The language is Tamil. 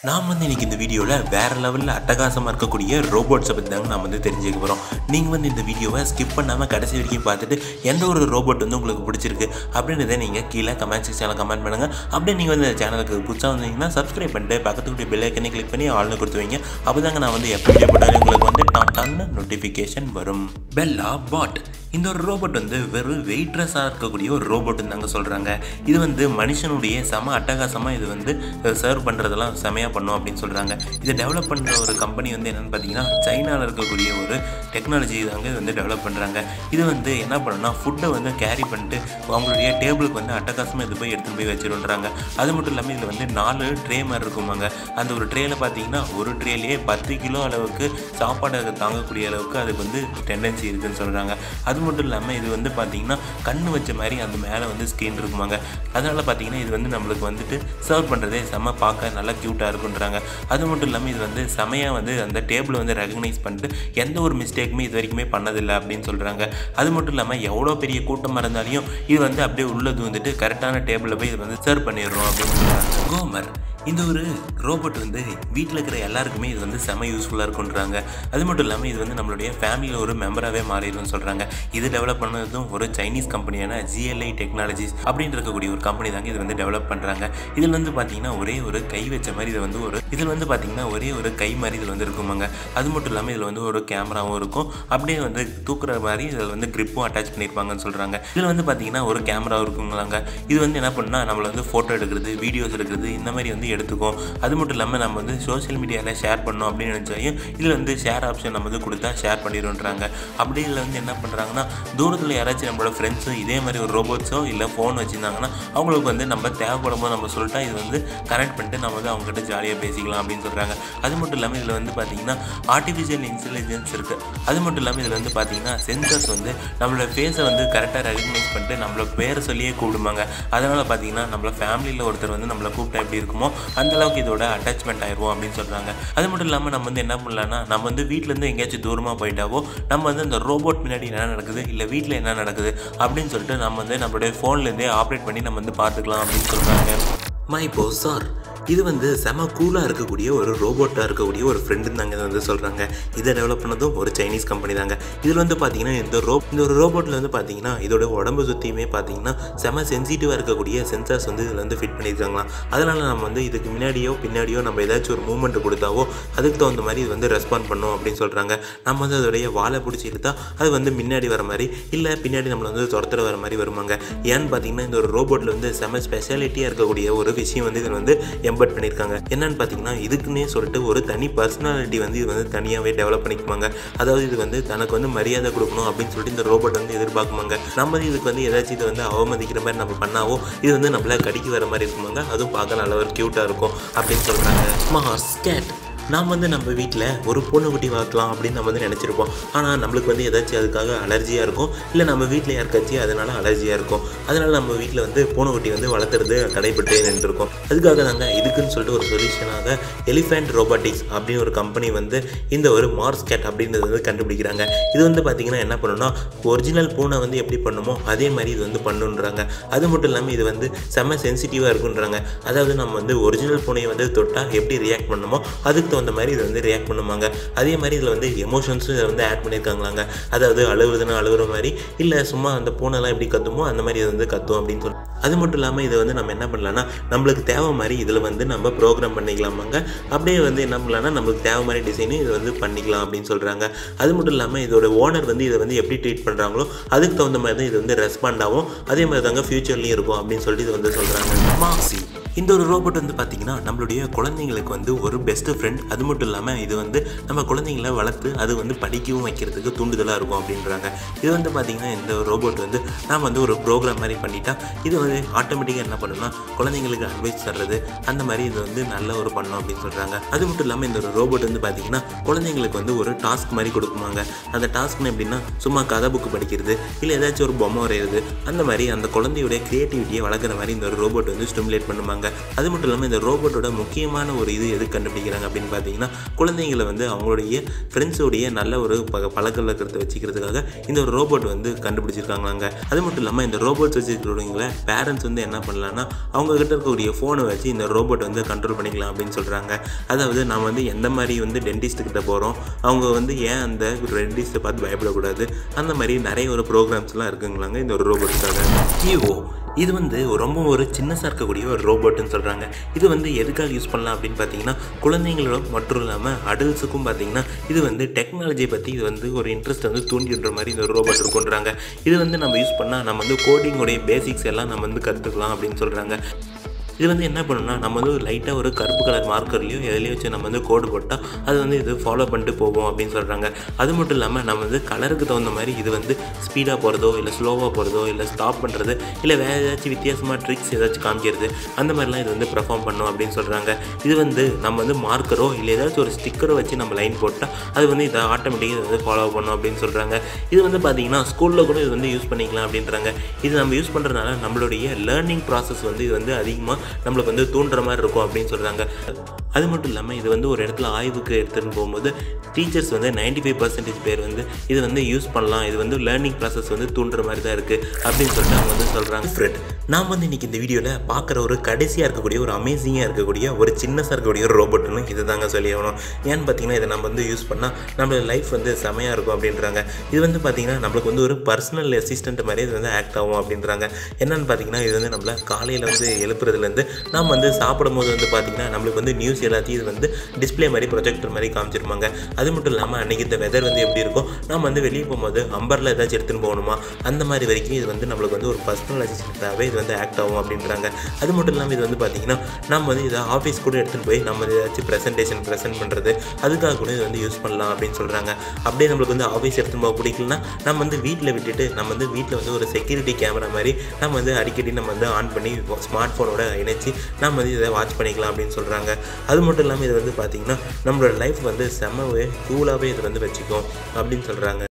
நாம் வந்து இன்னைக்கு இந்த வீடியோவில் வேற லெவலில் அட்டகாசமாக இருக்கக்கூடிய ரோபோட்ஸை பற்றி தாங்க நாம் வந்து தெரிஞ்சுக்க போகிறோம் நீங்கள் வந்து இந்த வீடியோவை ஸ்கிப் பண்ணாமல் கடைசி வரைக்கும் பார்த்துட்டு எந்த ஒரு ரோபோட் வந்து உங்களுக்கு பிடிச்சிருக்கு அப்படின்றத நீங்கள் கீழே கமெண்ட் செக்ஷனில் கமெண்ட் பண்ணுங்கள் அப்படியே நீங்கள் வந்து இந்த சேனலுக்கு புதுசாக வந்தீங்கன்னா சப்ஸ்கிரைப் பண்ணிட்டு பக்கத்துக்குரிய பெல் ஐக்கனை கிளிக் பண்ணி ஆள்னு கொடுத்து வைங்க அப்போ தாங்க நான் வந்து எப்போ வீடியோ போட்டாலும் உங்களுக்கு வந்து டாட்டான்னு நோட்டிஃபிகேஷன் வரும் பெல்லா பாட் இந்த ஒரு ரோபோட் வந்து வெறும் வெயிட்ரஸாக இருக்கக்கூடிய ஒரு ரோபோட்னு தாங்க சொல்கிறாங்க இது வந்து மனுஷனுடைய செம அட்டகாசமாக இது வந்து சர்வ் பண்ணுறதெல்லாம் செமையாக பண்ணும் அப்படின்னு சொல்கிறாங்க இதை டெவலப் பண்ணுற ஒரு கம்பெனி வந்து என்னென்னு பார்த்தீங்கன்னா சைனாவில் இருக்கக்கூடிய ஒரு டெக்னாலஜி தாங்க இது வந்து டெவலப் பண்ணுறாங்க இது வந்து என்ன பண்ணுன்னா ஃபுட்டை வந்து கேரி பண்ணிட்டு அவங்களுடைய டேபிளுக்கு வந்து அட்டகாசமாக இது போய் எடுத்துகிட்டு போய் வச்சிருன்றாங்க அது மட்டும் இல்லாமல் இதில் வந்து நாலு ட்ரே மாதிரி இருக்குமாங்க அந்த ஒரு ட்ரேயில் பார்த்தீங்கன்னா ஒரு ட்ரேலேயே பத்து கிலோ அளவுக்கு சாப்பாடு அது தாங்கக்கூடிய அளவுக்கு அதுக்கு வந்து டெண்டன்சி இருக்குன்னு சொல்கிறாங்க அது மட்டும் இல்லாமல் இது வந்து பார்த்தீங்கன்னா கண்ணு வச்ச மாதிரி அந்த மேலே வந்து ஸ்க்ரீன் இருக்குமாங்க அதனால் பார்த்தீங்கன்னா இது வந்து நம்மளுக்கு வந்துட்டு சர்வ் பண்ணுறதே செம்ம பார்க்க நல்லா க்யூட்டாக இருக்குன்றாங்க அது மட்டும் இல்லாமல் இது வந்து செமையாக வந்து அந்த டேபிளை வந்து ரெகக்னைஸ் பண்ணிட்டு எந்த ஒரு மிஸ்டேக்குமே இது வரைக்குமே பண்ணதில்லை அப்படின்னு சொல்கிறாங்க அது மட்டும் இல்லாமல் எவ்வளோ பெரிய கூட்டமாக இருந்தாலையும் இது வந்து அப்படியே உள்ளது வந்துட்டு கரெக்டான டேபிளில் போய் இது வந்து சர்வ் பண்ணிடுறோம் அப்படின்னு சொல்கிறாங்க கோமர் இந்த ஒரு ரோபோட் வந்து வீட்டில் இருக்கிற எல்லாருக்குமே இது வந்து செம யூஸ்ஃபுல்லாக இருக்குன்றாங்க அது மட்டும் இல்லாமல் இது வந்து நம்மளுடைய ஃபேமிலியில் ஒரு மெம்பராகவே மாறிடும்னு சொல்கிறாங்க இது டெவலப் பண்ணதும் ஒரு சைனீஸ் கம்பெனியான ஜிஎல்ஐ டெக்னாலஜிஸ் அப்படின்னு இருக்கக்கூடிய ஒரு கம்பெனி தாங்க இது வந்து டெவலப் பண்ணுறாங்க இதில் வந்து பார்த்தீங்கன்னா ஒரே ஒரு கை வச்ச மாதிரி இது வந்து ஒரு இதில் வந்து பார்த்தீங்கன்னா ஒரே ஒரு கை மாதிரி இதில் வந்து இருக்குமாங்க அது மட்டும் இல்லாமல் இதில் வந்து ஒரு கேமராவும் இருக்கும் அப்படியே வந்து தூக்குற மாதிரி இதில் வந்து கிரிப்பும் அட்டாச் பண்ணியிருப்பாங்கன்னு சொல்கிறாங்க இதில் வந்து பார்த்தீங்கன்னா ஒரு கேமரா இருக்குங்களாங்க இது வந்து என்ன பண்ணால் நம்மளை வந்து ஃபோட்டோ எடுக்கிறது வீடியோஸ் எடுக்கிறது இந்த மாதிரி வந்து எடுத்துக்கும் அது மட்டும் இல்லாமல் நம்ம வந்து சோஷியல் மீடியாவில் ஷேர் பண்ணோம் அப்படின்னு நினச்சாயும் இதில் வந்து ஷேர் ஆப்ஷன் நம்ம வந்து கொடுத்தா ஷேர் பண்ணிடுன்றாங்க அப்படி இதில் வந்து என்ன பண்ணுறாங்கன்னா தூரத்தில் யாராச்சும் நம்மளோட ஃப்ரெண்ட்ஸோ இதே மாதிரி ஒரு ரோபோட்ஸோ இல்லை ஃபோன் வச்சுருந்தாங்கன்னா அவங்களுக்கு வந்து நம்ம தேவைப்படும் போது நம்ம சொல்லிட்டா இது வந்து கனெக்ட் பண்ணிட்டு நம்ம வந்து அவங்ககிட்ட ஜாலியாக பேசிக்கலாம் அப்படின்னு சொல்கிறாங்க அது மட்டும் இல்லாமல் இதில் வந்து பார்த்தீங்கன்னா ஆர்டிஃபிஷியல் இன்டெலிஜென்ஸ் இருக்குது அது மட்டும் இல்லாமல் இதில் வந்து பார்த்தீங்கன்னா சென்சர்ஸ் வந்து நம்மளோட ஃபேஸை வந்து கரெக்டாக ரெகக்னைஸ் பண்ணிட்டு நம்மளோட பேரை சொல்லியே கூப்பிடுமாங்க அதனால் பார்த்தீங்கன்னா நம்மள ஃபேமிலியில் ஒருத்தர் வந்து நம்மளை கூப்பிட்டா எப்படி இருக்குமோ அந்த அளவுக்கு இதோட அட்டாச்மெண்ட் ஆயிடுவோம் அப்படின்னு சொல்கிறாங்க அது மட்டும் இல்லாமல் நம்ம வந்து என்ன பண்ணலாம்னா நம்ம வந்து வீட்டிலேருந்து எங்கேயாச்சும் தூரமாக போயிட்டாவோ நம்ம வந்து அந்த ரோபோட் முன்னாடி என்ன நடக்குது இல்லை வீட்டில் என்ன நடக்குது அப்படின்னு சொல்லிட்டு நம்ம வந்து நம்மளுடைய ஃபோன்லேருந்தே ஆப்ரேட் பண்ணி நம்ம வந்து பார்த்துக்கலாம் அப்படின்னு சொல்கிறாங்க மை போ சார் இது வந்து செம கூலாக இருக்கக்கூடிய ஒரு ரோபோட்டாக இருக்கக்கூடிய ஒரு ஃப்ரெண்டுன்னு தாங்க இதை வந்து சொல்கிறாங்க இதை டெவலப் பண்ணதும் ஒரு சைனீஸ் கம்பெனி தாங்க இதில் வந்து பார்த்தீங்கன்னா இந்த ரோ இந்த ஒரு ரோபோட்டில் வந்து பார்த்தீங்கன்னா இதோட உடம்பு சுற்றியுமே பார்த்தீங்கன்னா செம சென்சிட்டிவாக இருக்கக்கூடிய சென்சார்ஸ் வந்து இதில் வந்து ஃபிட் பண்ணியிருக்காங்களாம் அதனால் நம்ம வந்து இதுக்கு முன்னாடியோ பின்னாடியோ நம்ம ஏதாச்சும் ஒரு மூமெண்ட் கொடுத்தாவோ அதுக்கு தகுந்த மாதிரி இது வந்து ரெஸ்பாண்ட் பண்ணும் அப்படின்னு சொல்கிறாங்க நம்ம வந்து அதோடைய வாழை பிடிச்சி இழுத்தா அது வந்து முன்னாடி வர மாதிரி இல்லை பின்னாடி நம்மளை வந்து துரத்துற வர மாதிரி வருவாங்க ஏன்னு பார்த்தீங்கன்னா இந்த ஒரு ரோபோட்டில் வந்து செம ஸ்பெஷாலிட்டியாக இருக்கக்கூடிய ஒரு விஷயம் வந்து இதில் வந்து எம்பட் பண்ணியிருக்காங்க என்னன்னு பார்த்தீங்கன்னா இதுக்குன்னே சொல்லிட்டு ஒரு தனி பர்சனாலிட்டி வந்து இது வந்து தனியாகவே டெவலப் பண்ணிக்குவாங்க அதாவது இது வந்து தனக்கு வந்து மரியாதை கொடுக்கணும் அப்படின்னு சொல்லிட்டு இந்த ரோபோட் வந்து எதிர்பார்க்குமாங்க நம்ம இதுக்கு வந்து ஏதாச்சும் இது வந்து அவமதிக்கிற மாதிரி நம்ம பண்ணாவோ இது வந்து நம்மள கடிக்கு வர மாதிரி இருக்குமாங்க அதுவும் பார்க்க நல்ல ஒரு க்யூட்டாக இருக்கும் அப்படின்னு சொல்கிறாங்க மாஸ் கேட் நாம் வந்து நம்ம வீட்டில் ஒரு பொண்ணுக்குட்டி வளர்க்கலாம் அப்படின்னு நம்ம வந்து நினச்சிருப்போம் ஆனால் நம்மளுக்கு வந்து ஏதாச்சும் அதுக்காக அலர்ஜியாக இருக்கும் இல்லை நம்ம வீட்டில் யாருக்காச்சும் அதனால் அலர்ஜியாக இருக்கும் அதனால் நம்ம வீட்டில் வந்து பூனைக்குட்டி வந்து வளர்த்துறது தடைப்பட்டு நின்றுருக்கோம் அதுக்காக தாங்க இதுக்குன்னு சொல்லிட்டு ஒரு சொல்யூஷனாக எலிஃபென்ட் ரோபோட்டிக்ஸ் அப்படின்னு ஒரு கம்பெனி வந்து இந்த ஒரு மார்ஸ் கேட் அப்படின்றது வந்து கண்டுபிடிக்கிறாங்க இது வந்து பார்த்திங்கன்னா என்ன பண்ணுன்னா ஒரிஜினல் பூனை வந்து எப்படி பண்ணுமோ அதே மாதிரி இது வந்து பண்ணுன்றாங்க அது மட்டும் இல்லாமல் இது வந்து செம்ம சென்சிட்டிவாக இருக்குன்றாங்க அதாவது நம்ம வந்து ஒரிஜினல் பூனையை வந்து தொட்டால் எப்படி ரியாக்ட் பண்ணுமோ அதுக்கு தகுந்த மாதிரி இது வந்து ரியாக்ட் பண்ணுவாங்க அதே மாதிரி இதில் வந்து எமோஷன்ஸும் இதை வந்து ஆட் பண்ணியிருக்காங்களாங்க அதாவது அழுவுதுன்னா அழுகுற மாதிரி இல்லை சும்மா அந்த பூனைலாம் எப்படி கத்துமோ அந்த மாதிரி இது வந்து கத்தும் அப்படின்னு சொல்லி அது மட்டும் இல்லாமல் இதை வந்து நம்ம என்ன பண்ணலாம்னா நம்மளுக்கு தேவை மாதிரி இதில் வந்து நம்ம ப்ரோக்ராம் பண்ணிக்கலாமாங்க அப்படியே வந்து என்ன பண்ணலாம்னா நம்மளுக்கு தேவை மாதிரி டிசைனும் இதை வந்து பண்ணிக்கலாம் அப்படின்னு சொல்கிறாங்க அது மட்டும் இல்லாமல் இதோட ஓனர் வந்து இதை வந்து எப்படி ட்ரீட் பண்ணுறாங்களோ அதுக்கு தகுந்த மாதிரி தான் இது வந்து ரெஸ்பாண்ட் ஆகும் அதே மாதிரி தாங்க ஃப்யூச்சர்லேயும் இருக்கும் அப்படின்னு சொல்லிட்டு இது வந்து சொல்கிறாங்க மாசி இந்த ஒரு ரோபோட் வந்து பார்த்திங்கன்னா நம்மளுடைய குழந்தைங்களுக்கு வந்து ஒரு பெஸ்ட் ஃப்ரெண்ட் அது மட்டும் இல்லாமல் இது வந்து நம்ம குழந்தைங்கள வளர்த்து அது வந்து படிக்கவும் வைக்கிறதுக்கு தூண்டுதலாக இருக்கும் அப்படின்றாங்க இது வந்து பார்த்திங்கன்னா இந்த ரோபோட் வந்து நாம் வந்து ஒரு ப்ரோக்ராம் மாதிரி பண்ணிட்டா இது வந்து ஆட்டோமேட்டிக்காக என்ன பண்ணுன்னா குழந்தைங்களுக்கு அட்வைஸ் தர்றது அந்த மாதிரி இது வந்து நல்ல ஒரு பண்ணும் அப்படின்னு சொல்கிறாங்க அது மட்டும் இல்லாமல் இந்த ஒரு ரோபோட் வந்து பார்த்திங்கன்னா குழந்தைங்களுக்கு வந்து ஒரு டாஸ்க் மாதிரி கொடுக்குமாங்க அந்த டாஸ்க்னு எப்படின்னா சும்மா கதை புக்கு படிக்கிறது இல்லை ஏதாச்சும் ஒரு பொம்மை வரைகிறது அந்த மாதிரி அந்த குழந்தையுடைய க்ரியேட்டிவிட்டியை வளர்க்குற மாதிரி இந்த ஒரு ரோபோட் வந்து ஸ்டிமுலேட் பண்ணுவாங்க அது மட்டும் இல்லாமல் இந்த ரோபோட்டோட முக்கியமான ஒரு இது எது கண்டுபிடிக்கிறாங்க அப்படின்னு பார்த்தீங்கன்னா குழந்தைங்களை வந்து அவங்களுடைய ஃப்ரெண்ட்ஸோடைய நல்ல ஒரு ப பழக்க வழக்கத்தை வச்சுக்கிறதுக்காக இந்த ஒரு ரோபோட் வந்து கண்டுபிடிச்சிருக்காங்களாங்க அது மட்டும் இல்லாமல் இந்த ரோபோட்ஸ் வச்சுருக்கிறவங்கள பேரண்ட்ஸ் வந்து என்ன பண்ணலான்னா அவங்க கிட்ட இருக்கக்கூடிய ஃபோனை வச்சு இந்த ரோபோட் வந்து கண்ட்ரோல் பண்ணிக்கலாம் அப்படின்னு சொல்கிறாங்க அதாவது நம்ம வந்து எந்த மாதிரி வந்து டென்டிஸ்ட் கிட்ட போகிறோம் அவங்க வந்து ஏன் அந்த டென்டிஸ்ட்டை பார்த்து பயப்படக்கூடாது அந்த மாதிரி நிறைய ஒரு ப்ரோக்ராம்ஸ்லாம் இருக்குங்களாங்க இந்த ஒரு ரோபோட்டுக்காக ஜியோ இது வந்து ரொம்ப ஒரு சின்னசாக இருக்கக்கூடிய ஒரு ரோபோட்னு சொல்கிறாங்க இது வந்து எதுக்காக யூஸ் பண்ணலாம் அப்படின்னு பார்த்தீங்கன்னா குழந்தைங்களோட மட்டும் இல்லாமல் அடல்ட்ஸுக்கும் பார்த்தீங்கன்னா இது வந்து டெக்னாலஜியை பற்றி இது வந்து ஒரு இன்ட்ரெஸ்ட் வந்து தூண்டி விடுற மாதிரி இந்த ரோபோட் இருக்குன்றாங்க இது வந்து நம்ம யூஸ் பண்ணால் நம்ம வந்து கோடிங்கோடைய பேசிக்ஸ் எல்லாம் நம்ம வந்து கற்றுக்கலாம் அப்படின்னு சொல்கிறாங்க இது வந்து என்ன பண்ணுன்னா நம்ம வந்து லைட்டாக ஒரு கருப்பு கலர் மார்க்கர்லையோ எதுலேயோ வச்சு நம்ம வந்து கோடு போட்டால் அது வந்து இது ஃபாலோ பண்ணிட்டு போவோம் அப்படின்னு சொல்கிறாங்க அது மட்டும் இல்லாமல் நம்ம வந்து கலருக்கு தகுந்த மாதிரி இது வந்து ஸ்பீடாக போகிறதோ இல்லை ஸ்லோவாக போகிறதோ இல்லை ஸ்டாப் பண்ணுறது இல்லை வேறு ஏதாச்சும் வித்தியாசமாக ட்ரிக்ஸ் ஏதாச்சும் காமிக்கிறது அந்த மாதிரிலாம் இது வந்து பெர்ஃபார்ம் பண்ணும் அப்படின்னு சொல்கிறாங்க இது வந்து நம்ம வந்து மார்க்கரோ இல்லை ஏதாச்சும் ஒரு ஸ்டிக்கரோ வச்சு நம்ம லைன் போட்டால் அது வந்து இதை ஆட்டோமேட்டிக்காக வந்து ஃபாலோ பண்ணும் அப்படின்னு சொல்கிறாங்க இது வந்து பார்த்திங்கன்னா ஸ்கூலில் கூட இது வந்து யூஸ் பண்ணிக்கலாம் அப்படின்றாங்க இது நம்ம யூஸ் பண்ணுறதுனால நம்மளுடைய லேர்னிங் ப்ராசஸ் வந்து இது வந்து அதிகமாக நம்மளுக்கு வந்து தூண்டுற மாதிரி இருக்கும் அப்படின்னு சொல்கிறாங்க அது மட்டும் இல்லாமல் இது வந்து ஒரு இடத்துல ஆய்வுக்கு எடுத்துகிட்டு போகும்போது டீச்சர்ஸ் வந்து நைன்டி ஃபைவ் பர்சன்டேஜ் பேர் வந்து இது வந்து யூஸ் பண்ணலாம் இது வந்து லேர்னிங் ப்ராசஸ் வந்து தூண்டுற மாதிரி தான் இருக்குது அப்படின்னு சொல்லிட்டு அவங்க வந்து சொல்கிறாங்க ஃப்ரெண்ட் நான் வந்து இன்றைக்கி இந்த வீடியோவில் பார்க்குற ஒரு கடைசியாக இருக்கக்கூடிய ஒரு அமேசிங்காக இருக்கக்கூடிய ஒரு சின்னசாக இருக்கக்கூடிய ஒரு ரோபோட்னு இது தாங்க சொல்லி ஆகணும் ஏன்னு பார்த்தீங்கன்னா இதை நம்ம வந்து யூஸ் பண்ணால் நம்ம லைஃப் வந்து செமையாக இருக்கும் அப்படின்றாங்க இது வந்து பார்த்திங்கன்னா நம்மளுக்கு வந்து ஒரு பர்சனல் அசிஸ்டன்ட் மாதிரி இது வந்து ஆக்ட் ஆகும் அப்படின்றாங்க என்னென்னு பார்த்தீங்கன்னா இது வந்து நம்மளை காலையில் வந்து எழுப்புறதுலேருந்து நம்ம வந்து சாப்பிடும் போது வந்து பார்த்திங்கன்னா நம்மளுக்கு வந்து நியூஸ் எல்லாத்தையும் இது வந்து டிஸ்பிளே மாதிரி ப்ரொஜெக்டர் மாதிரி காமிச்சிருப்பாங்க அது மட்டும் இல்லாமல் அன்றைக்கி இந்த வெதர் வந்து எப்படி இருக்கும் நம்ம வந்து வெளியே போகும்போது அம்பரில் ஏதாச்சும் எடுத்துகிட்டு போகணுமா அந்த மாதிரி வரைக்கும் இது வந்து நம்மளுக்கு வந்து ஒரு பர்சனல் அசிஸ்டண்ட்டாகவே இது வந்து ஆக்ட் ஆகும் அப்படின்றாங்க அது மட்டும் இல்லாமல் இது வந்து பார்த்திங்கன்னா நம்ம வந்து இதை ஆஃபீஸ் கூட எடுத்துகிட்டு போய் நம்ம ஏதாச்சும் ப்ரெசன்டேஷன் ப்ரெசென்ட் பண்ணுறது அதுக்காக கூட இது வந்து யூஸ் பண்ணலாம் அப்படின்னு சொல்கிறாங்க அப்படியே நம்மளுக்கு வந்து ஆஃபீஸ் எடுத்துகிட்டு போக பிடிக்கலனா நம்ம வந்து வீட்டில் விட்டுட்டு நம்ம வந்து வீட்டில் வந்து ஒரு செக்யூரிட்டி கேமரா மாதிரி நம்ம வந்து அடிக்கடி நம்ம வந்து ஆன் பண்ணி ஸ்மார்ட் ஃபோனோட இணைச்சி நம்ம வந்து இதை வாட்ச் பண்ணிக்கலாம் அப்படின்னு சொல்கிறாங்க அது மட்டும் இல்லாமல் இது வந்து பார்த்திங்கன்னா நம்மளோட லைஃப் வந்து செம்மவே கூலாகவே இது வந்து வச்சுக்கும் அப்படின்னு சொல்கிறாங்க